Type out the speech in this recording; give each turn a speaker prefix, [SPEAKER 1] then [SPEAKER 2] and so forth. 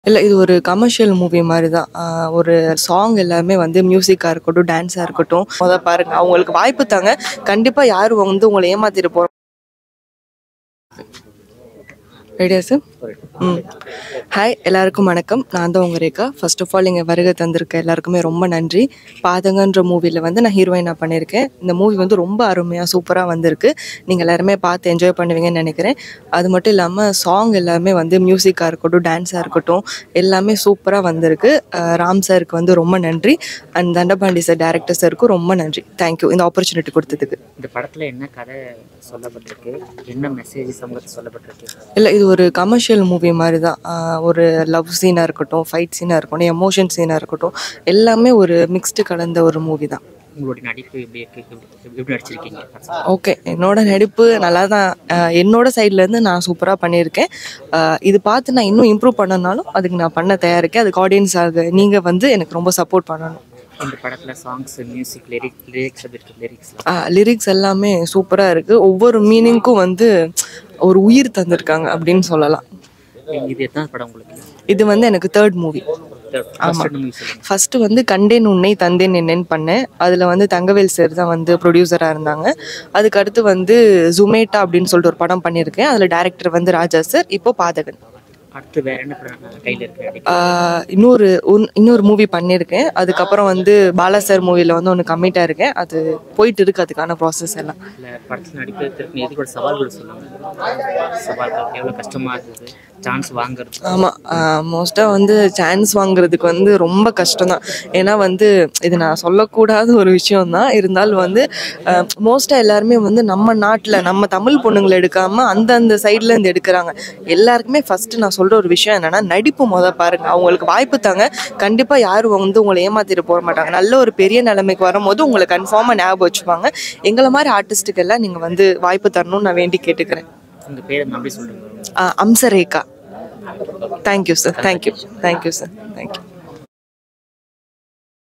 [SPEAKER 1] இல்ல இது ஒரு கமர்ஷியல் மூவி மாதிரி தான். அ ஒரு சாங் எல்லாமே வந்து மியூசிக்கா இருக்கட்டும், டான்ஸா இருக்கட்டும், மொத பாருங்க. அவங்களுக்கு வாய்ப்பு தாங்க. கண்டிப்பா யாரும் வந்து உங்கள ஏமாத்திட்டு போ ரெடியா சார்? ம். ஹாய் எல்லாருக்கும் வணக்கம். நான் தான் உங்க ரேகா. ஃபர்ஸ்ட் ஆஃப் ஆல் இங்க வருகை தந்திருக்க எல்லாருக்குமே ரொம்ப நன்றி. பாதகன்ற மூவில வந்து நான் ஹீரோயினா பண்ணியிருக்கேன். இந்த மூவி வந்து ரொம்ப அருமையா, சூப்பரா வந்திருக்கு. நீங்க எல்லாருமே பார்த்து என்ஜாய் பண்ணுவீங்கன்னு நெனைக்கிறேன். அது மட்டும் இல்லாம சாங் எல்லாமே வந்து மியூசிக்கா இருக்கட்டும், டான்ஸா இருக்கட்டும், எல்லாமே சூப்பரா வந்திருக்கு. அ ராம் சாருக்கு வந்து ரொம்ப நன்றி. அண்ட் தண்டபாண்டி சார் டைரக்டர் சாருக்கும் ரொம்ப நன்றி. Thank you. இந்த ஆப்பர்ச்சுனிட்டி குடுத்ததுக்கு.
[SPEAKER 2] இந்த படத்துல என்ன கதை சொல்லப்பட்டிருக்கு என்ன மெசேஜ் சமூகத்துக்கு சொல்லப்பட்டிருக்கு
[SPEAKER 1] இல்ல இது ஒரு கமர்ஷியல் மூவி மாதிரி தான். அ ஒரு லவ் சீனா இருக்கட்டும், ஃபைட் சீனா இருக்கட்டும், எமோஷன் சீனா இருக்கட்டும், எல்லாமே ஒரு மிக்ஸ்டு கலந்த ஒரு மூவி தான்.
[SPEAKER 2] உங்களுடைய நடிப்பு எப்படி இருக்கு எப்படி- எப்படி நடிச்சிருக்கீங்க
[SPEAKER 1] ஓகே. என்னோட நடிப்பு நல்லா தான் அ என்னோட சைட்லேருந்து நான் சூப்பரா பண்ணியிருக்கேன். அ இது பார்த்து நான் இன்னும் இம்ப்ரூவ் பண்ணனாலும் அதுக்கு நான் பண்ண தயாரா இருக்கேன். அதுக்கு ஆடியன்ஸ் ஆக நீங்க வந்து எனக்கு ரொம்ப சப்போர்ட் பண்ணணும்.
[SPEAKER 2] இந்த படத்துல சாங்ஸ் மியூசிக் லிரிக் லிரிக்ஸ் எப்படி இருக்கு லிரிக்ஸ்
[SPEAKER 1] அ லிரிக்ஸ் எல்லாமே சூப்பரா இருக்கு. ஒவ்வொரு மீனிங்க்கும் வந்து ஒரு உயிர் தந்திருக்காங்க அப்படின்னு சொல்லலாம்.
[SPEAKER 2] இது எத்தனை படம் உங்களுக்கு
[SPEAKER 1] இது வந்து எனக்கு தேர்ட் மூவி. ஆமா.
[SPEAKER 2] மூவி சொல்லுங்க
[SPEAKER 1] ஃபர்ஸ்ட் வந்து கண்டேன் உன்னை தந்தேன் என்னன்னு பண்ணேன் அதில் வந்து தங்கவேல் சார் தான் வந்து ப்ரொடியூசராக இருந்தாங்க அதுக்கு அடுத்து வந்து ஜுமேட்டா அப்படின்னு சொல்லிட்டு ஒரு படம் பண்ணியிருக்கேன் அதில் டைரக்டர் வந்து ராஜா சார் இப்போ பாதகன்
[SPEAKER 2] அடுத்து வேற என்ன படம் கையில இருக்கு நடிப்பு?
[SPEAKER 1] ஆஹ் இன்னொரு ஒன்- இன்னொரு மூவி பண்ணியிருக்கேன் அதுக்கப்புறம் வந்து பாலா சார் மூவியில் வந்து ஒன்று கம்மிட்டாக இருக்கேன் அது போயிட்டு இருக்கு அதுக்கான ப்ராசஸ் எல்லாம்
[SPEAKER 2] இல்ல படத்துல நடிப்பதற்கு எது கூட சவால்கள் சொல்லுங்க சவால்கள் எவ்வளவு கஷ்டமா இருந்தது சான்ஸ் வாங்குறது
[SPEAKER 1] ஆமாம் மோஸ்ட்டாக வந்து சான்ஸ் வாங்குறதுக்கு வந்து ரொம்ப கஷ்டம் தான் ஏன்னா வந்து இது நான் சொல்லக்கூடாத ஒரு விஷயம் தான் இருந்தாலும் வந்து மோஸ்ட்டாக எல்லாருமே வந்து நம்ம நாட்டில் நம்ம தமிழ் பொண்ணுங்களை எடுக்காமல் அந்தந்த சைடில் இருந்து எடுக்கிறாங்க எல்லாருக்குமே ஃபஸ்ட்டு நான் சொல்கிற ஒரு விஷயம் என்னென்னா நடிப்பு முத பாருங்க அவங்களுக்கு வாய்ப்பு தாங்க கண்டிப்பாக யாரும் வந்து உங்களை ஏமாத்திட்டு போக மாட்டாங்க நல்ல ஒரு பெரிய நிலைமைக்கு வரும்போது உங்களை கன்ஃபார்மாக ஞாபகம் வச்சுப்பாங்க எங்களை மாதிரி ஆர்டிஸ்ட்டுக்கெல்லாம் நீங்கள் வந்து வாய்ப்பு தரணும்னு நான் வேண்டி கேட்டுக்கிறேன்
[SPEAKER 2] உங்க பேர் என்ன அப்படி சொல்றீங்க
[SPEAKER 1] Amsarekha thank you sir thank you thank you sir thank you